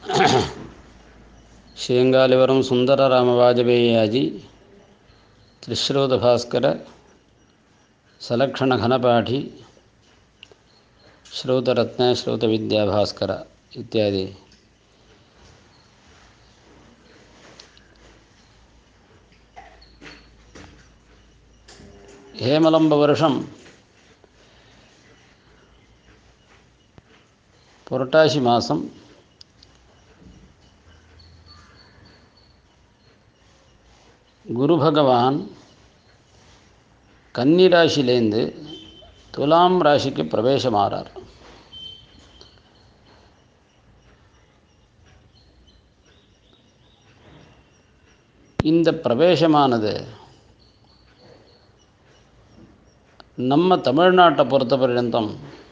ಶ್ರೀಂಗಾಲಿವರಂ ಸುಂದರರಾಮ ವಾಜಪೇಯಿಯಾಜಿ ತ್ರಿಶ್ರೋತ ಭಾಸ್ಕರ ಸಲಕ್ಷಣ ಘನಪಾಠಿ ಶ್ರೌತರತ್ನ ಶ್ರೌತವಿದ್ಯಾ ಭಾಸ್ಕರ ಇತ್ಯಾದಿ ஹேமலம்ப புரட்டாசி மாதம் குரு பகவான் கன்னி ராசியிலேருந்து துலாம் ராசிக்கு பிரவேசமாகிறார் இந்த பிரவேசமானது நம்ம தமிழ்நாட்டை பொறுத்த பர்யந்தம்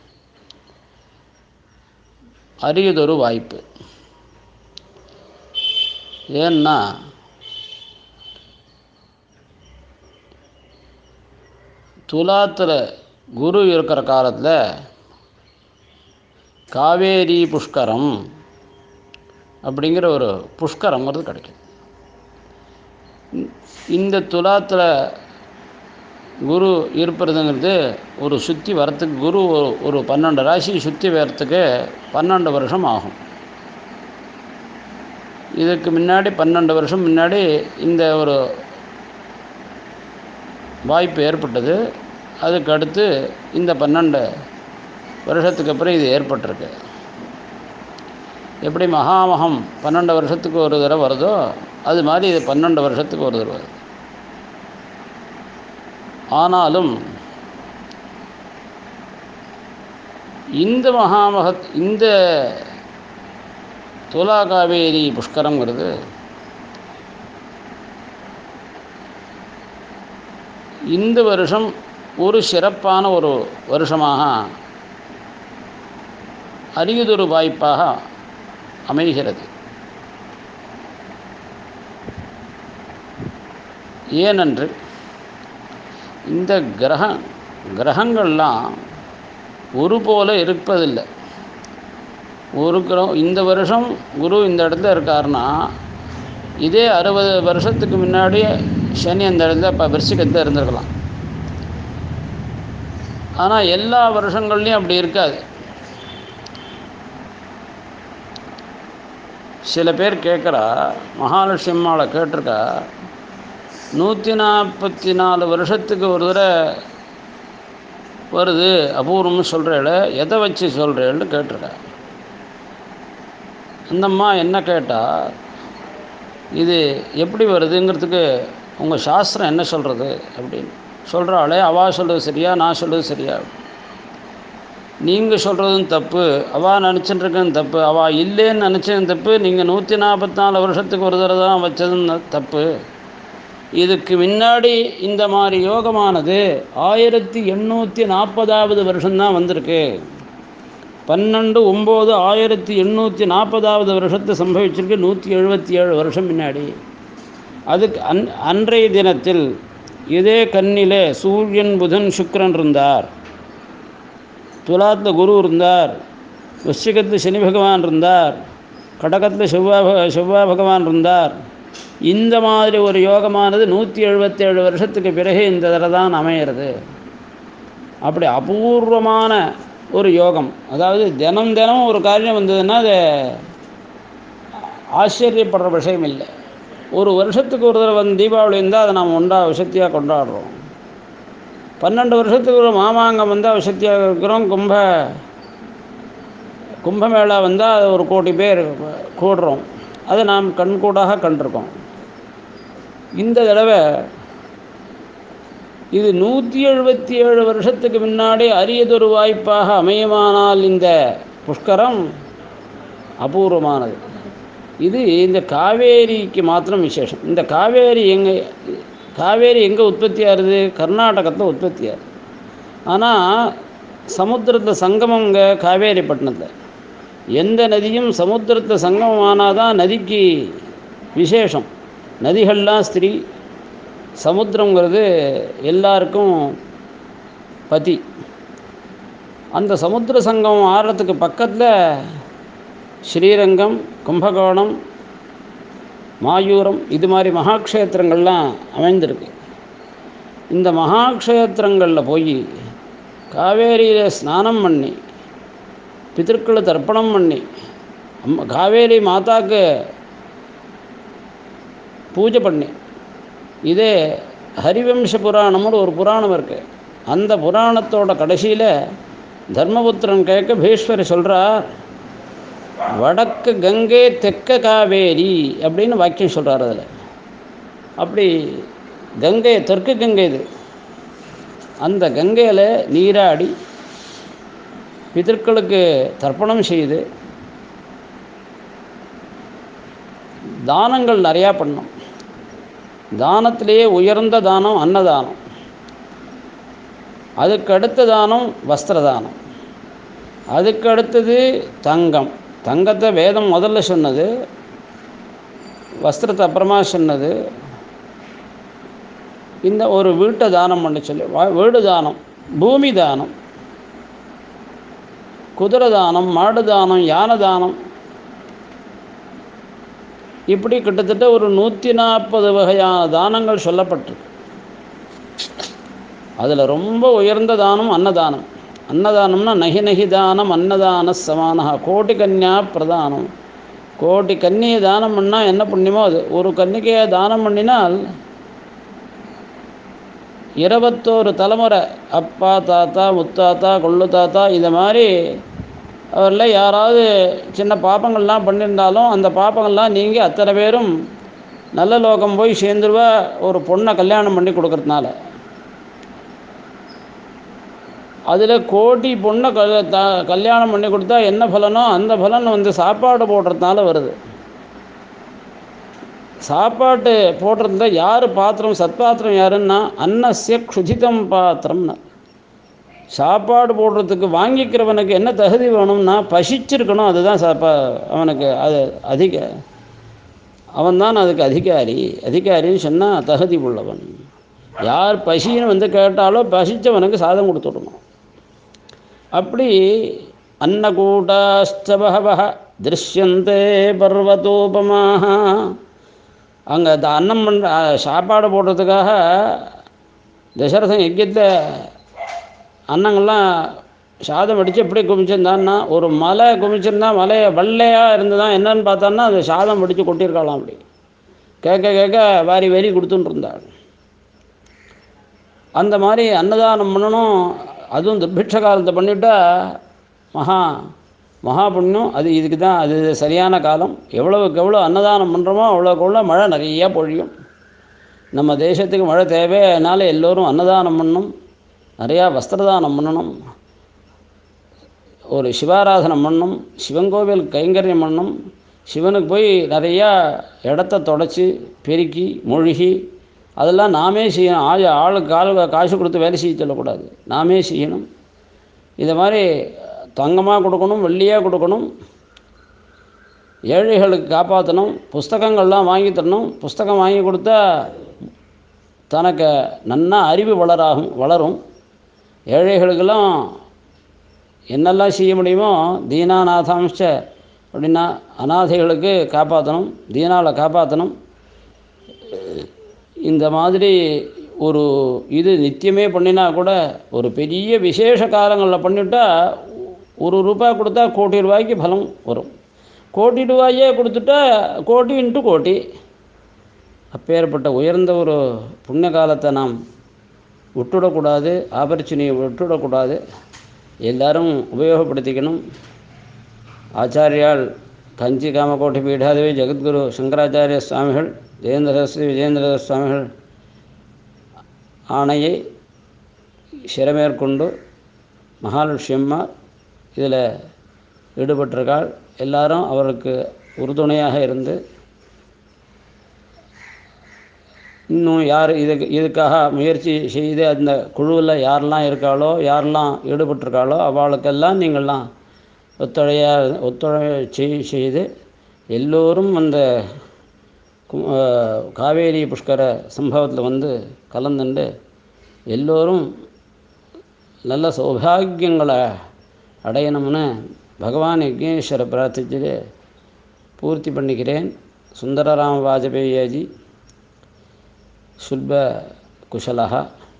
அரியதொரு வாய்ப்பு ஏன்னா துலாத்தில் குரு இருக்கிற காலத்தில் காவேரி புஷ்கரம் அப்படிங்கிற ஒரு புஷ்கரங்கிறது கிடைக்கும் இந்த துலாத்தில் குரு இருப்பதுங்கிறது ஒரு சுற்றி வரத்துக்கு குரு ஒரு பன்னெண்டு ராசி சுற்றி வரத்துக்கு பன்னெண்டு வருஷம் ஆகும் இதுக்கு முன்னாடி பன்னெண்டு வருஷம் முன்னாடி இந்த ஒரு வாய்ப்பு ஏற்பட்டது அதுக்கு அடுத்து இந்த பன்னெண்டு வருஷத்துக்கு அப்புறம் இது ஏற்பட்டிருக்கு எப்படி மகாமகம் பன்னெண்டு வருஷத்துக்கு ஒரு தடவை வருதோ அது மாதிரி இது பன்னெண்டு வருஷத்துக்கு ஒரு தடவை வருது ஆனாலும் இந்த மகாமக இந்த துலா காவேரி புஷ்கரங்கிறது இந்த வருஷம் ஒரு சிறப்பான ஒரு வருஷமாக அரியதொரு வாய்ப்பாக அமைகிறது ஏனென்று இந்த கிரக கிரகங்கள்லாம் ஒரு போல இருப்பதில்லை ஒரு கிரகம் இந்த வருஷம் குரு இந்த இடத்துல இருக்காருன்னா இதே அறுபது வருஷத்துக்கு முன்னாடியே சனி அந்த இடத்துல இப்போ விருச்சிகத்தில் இருந்திருக்கலாம் ஆனால் எல்லா வருஷங்கள்லேயும் அப்படி இருக்காது சில பேர் கேட்குறா மகாலட்சுமி அம்மாவை கேட்டிருக்கா நூற்றி நாற்பத்தி நாலு வருஷத்துக்கு ஒரு தடவை வருது அபூர்வம்னு சொல்கிறேள் எதை வச்சு சொல்கிறேன்னு கேட்டிருக்கா அந்தம்மா என்ன கேட்டால் இது எப்படி வருதுங்கிறதுக்கு உங்கள் சாஸ்திரம் என்ன சொல்கிறது அப்படின்னு சொல்கிறாளே அவள் சொல்கிறது சரியா நான் சொல்கிறது சரியா நீங்கள் சொல்கிறதும் தப்பு அவள் நினச்சிட்டுருக்கன்னு தப்பு அவள் இல்லைன்னு நினச்சதும் தப்பு நீங்கள் நூற்றி நாற்பத்தி நாலு வருஷத்துக்கு ஒரு தடவை தான் வச்சதும் தப்பு இதுக்கு முன்னாடி இந்த மாதிரி யோகமானது ஆயிரத்தி எண்ணூற்றி நாற்பதாவது வருஷம்தான் வந்திருக்கு பன்னெண்டு ஒம்பது ஆயிரத்தி எண்ணூற்றி நாற்பதாவது வருஷத்தை சம்பவிச்சிருக்கு நூற்றி எழுபத்தி ஏழு வருஷம் முன்னாடி அதுக்கு அன் அன்றைய தினத்தில் இதே கண்ணிலே சூரியன் புதன் சுக்கரன் இருந்தார் துலாத்தில் குரு இருந்தார் விருச்சிகத்தில் சனி பகவான் இருந்தார் கடகத்தில் செவ்வாய் செவ்வாய் பகவான் இருந்தார் இந்த மாதிரி ஒரு யோகமானது நூற்றி எழுபத்தேழு வருஷத்துக்கு பிறகு இந்த தடவை தான் அமையிறது அப்படி அபூர்வமான ஒரு யோகம் அதாவது தினம் தினம் ஒரு காரியம் வந்ததுன்னா அது ஆச்சரியப்படுற விஷயம் இல்லை ஒரு வருஷத்துக்கு ஒரு தடவை வந்து தீபாவளி இருந்தால் அதை நாம் ஒன்றா விஷத்தியாக கொண்டாடுறோம் பன்னெண்டு வருஷத்துக்கு ஒரு மாமாங்கம் வந்தால் விஷத்தியாக இருக்கிறோம் கும்ப கும்பமேளா வந்தால் அது ஒரு கோடி பேர் கூடுறோம் அதை நாம் கண்கூடாக கண்டிருக்கோம் இந்த தடவை இது நூற்றி எழுபத்தி ஏழு வருஷத்துக்கு முன்னாடி அரியதொரு வாய்ப்பாக அமையுமானால் இந்த புஷ்கரம் அபூர்வமானது இது இந்த காவேரிக்கு மாத்திரம் விசேஷம் இந்த காவேரி எங்கே காவேரி எங்கே உற்பத்தி ஆகுது கர்நாடகத்தில் உற்பத்தி ஆகுது ஆனால் சமுத்திரத்தில் சங்கமம் இங்கே காவேரிப்பட்டினத்தில் எந்த நதியும் சமுத்திரத்தில் சங்கமம் ஆனால் தான் நதிக்கு விசேஷம் நதிகள்லாம் ஸ்திரீ சமுத்திரங்கிறது எல்லாருக்கும் பதி அந்த சமுத்திர சங்கம் ஆடுறதுக்கு பக்கத்தில் ஸ்ரீரங்கம் கும்பகோணம் மாயூரம் இது மாதிரி மகாக்ஷேத்திரங்கள்லாம் அமைந்திருக்கு இந்த மகாக்ஷேத்திரங்களில் போய் காவேரியில் ஸ்நானம் பண்ணி பிதற்களை தர்ப்பணம் பண்ணி அம்மா காவேரி மாதாக்கு பூஜை பண்ணி இதே ஹரிவம்ச புராணம்னு ஒரு புராணம் இருக்குது அந்த புராணத்தோட கடைசியில் தர்மபுத்திரன் கேட்க பீஷ்வரி சொல்கிறார் வடக்கு கங்கை தெற்க காவேரி அப்படின்னு வாக்கியம் சொல்கிறார் அதில் அப்படி கங்கை தெற்கு கங்கை இது அந்த கங்கையில் நீராடி பிதர்களுக்கு தர்ப்பணம் செய்து தானங்கள் நிறையா பண்ணோம் தானத்திலேயே உயர்ந்த தானம் அன்னதானம் அதுக்கு அடுத்த தானம் வஸ்திர தானம் அதுக்கு அடுத்தது தங்கம் தங்கத்தை வேதம் முதல்ல சொன்னது வஸ்திரத்தை அப்புறமா சொன்னது இந்த ஒரு வீட்டை தானம் பண்ண சொல்லி வா- வீடு தானம் பூமி தானம் குதிரை தானம் மாடு தானம் யானை தானம் இப்படி கிட்டத்தட்ட ஒரு நூற்றி நாற்பது வகையான தானங்கள் சொல்லப்பட்டிருக்கு அதில் ரொம்ப உயர்ந்த தானம் அன்னதானம் அன்னதானம்னா நகி நகி தானம் அன்னதான சமானஹ கோடி கன்யா பிரதானம் கோடி கன்னியை தானம் பண்ணால் என்ன புண்ணியமோ அது ஒரு கன்னிகையை தானம் பண்ணினால் இருபத்தோரு தலைமுறை அப்பா தாத்தா முத்தாத்தா கொள்ளு தாத்தா இதை மாதிரி அவரில் யாராவது சின்ன பாப்பங்கள்லாம் பண்ணியிருந்தாலும் அந்த பாப்பங்கள்லாம் நீங்கி அத்தனை பேரும் நல்ல லோகம் போய் சேர்ந்துருவா ஒரு பொண்ணை கல்யாணம் பண்ணி கொடுக்கறதுனால அதில் கோடி பொண்ணை கல் த கல்யாணம் பண்ணி கொடுத்தா என்ன பலனோ அந்த பலன் வந்து சாப்பாடு போடுறதுனால வருது சாப்பாட்டு போடுறதுல யார் பாத்திரம் சத்பாத்திரம் யாருன்னா அன்னசிய க்ஷுதிதம் பாத்திரம்னு சாப்பாடு போடுறதுக்கு வாங்கிக்கிறவனுக்கு என்ன தகுதி வேணும்னா பசிச்சிருக்கணும் அதுதான் சாப்பா அவனுக்கு அது அதிக அவன்தான் அதுக்கு அதிகாரி அதிகாரின்னு சொன்னால் தகுதி உள்ளவன் யார் பசின்னு வந்து கேட்டாலோ பசிச்சவனுக்கு சாதம் கொடுத்துடணும் அப்படி அன்னகூட்டாஸ்தபகவ திருஷ்யந்தே பர்வதோபமாக அங்கே அந்த அன்னம் பண்ண சாப்பாடு போடுறதுக்காக தசரதன் யஜ்யத்தில் அன்னங்கள்லாம் சாதம் அடித்து எப்படி குமிச்சிருந்தான்னா ஒரு மலை குமிச்சிருந்தா மலையை வெள்ளையாக இருந்ததான் என்னன்னு பார்த்தான்னா அது சாதம் அடித்து கொட்டியிருக்கலாம் அப்படி கேட்க கேட்க வாரி வாரி கொடுத்துட்டு இருந்தாள் அந்த மாதிரி அன்னதானம் பண்ணணும் அதுவும் துர்பிட்ச காலத்தை பண்ணிவிட்டா மகா மகா புண்ணியம் அது இதுக்கு தான் அது சரியான காலம் எவ்வளவுக்கு எவ்வளோ அன்னதானம் பண்ணுறோமோ அவ்வளோக்கு எவ்வளோ மழை நிறையா பொழியும் நம்ம தேசத்துக்கு மழை தேவை அதனால் எல்லோரும் அன்னதானம் பண்ணணும் நிறையா வஸ்திரதானம் பண்ணணும் ஒரு சிவாராதனம் பண்ணணும் சிவன் கோவில் கைங்கரியம் பண்ணணும் சிவனுக்கு போய் நிறையா இடத்த தொடச்சி பெருக்கி மூழ்கி அதெல்லாம் நாமே செய்யணும் ஆள் ஆளுக்கு ஆளு காசு கொடுத்து வேலை செய்ய சொல்லக்கூடாது நாமே செய்யணும் இதை மாதிரி தங்கமாக கொடுக்கணும் வெள்ளியாக கொடுக்கணும் ஏழைகளுக்கு காப்பாற்றணும் புஸ்தகங்கள்லாம் வாங்கி தரணும் புஸ்தகம் வாங்கி கொடுத்தா தனக்கு நன்னா அறிவு வளராகும் வளரும் ஏழைகளுக்கெல்லாம் என்னெல்லாம் செய்ய முடியுமோ தீனாநாதாம்ச அப்படின்னா அனாதைகளுக்கு காப்பாற்றணும் தீனாவை காப்பாற்றணும் இந்த மாதிரி ஒரு இது நித்தியமே பண்ணினா கூட ஒரு பெரிய விசேஷ காலங்களில் பண்ணிவிட்டா ஒரு ரூபாய் கொடுத்தா கோடி ரூபாய்க்கு பலம் வரும் கோடி ரூபாயே கொடுத்துட்டா கோடி இன்ட்டு கோடி அப்பேற்பட்ட உயர்ந்த ஒரு புண்ணிய காலத்தை நாம் விட்டுடக்கூடாது ஆப்பர்ச்சுனியை விட்டுடக்கூடாது எல்லாரும் உபயோகப்படுத்திக்கணும் ஆச்சாரியால் கஞ்சி காமகோட்டி பீடாதேவி ஜெகத்குரு சங்கராச்சாரிய சுவாமிகள் ஜெயேந்திரஸ்ரீ விஜேந்திர சுவாமிகள் ஆணையை சிறமேற்கொண்டு மகாலட்சுமி அம்மா இதில் ஈடுபட்டிருக்காள் எல்லாரும் அவருக்கு உறுதுணையாக இருந்து இன்னும் யார் இதுக்கு இதுக்காக முயற்சி செய்து அந்த குழுவில் யாரெல்லாம் இருக்காளோ யாரெல்லாம் ஈடுபட்டிருக்காளோ அவளுக்கெல்லாம் நீங்கள்லாம் ஒத்துழையா ஒத்துழைச்சி செய்து எல்லோரும் அந்த கு- அஹ், காவேரி புஷ்கர சம்பவத்தில் வந்து கலந்துண்டு எல்லோரும் நல்ல சௌபாகியங்களை அடையணும்னு பகவான் யக்னேஸ்வர பிரார்த்திச்சு பூர்த்தி பண்ணிக்கிறேன் சுந்தரராம வாஜபேயாஜி சுல்ப குஷலா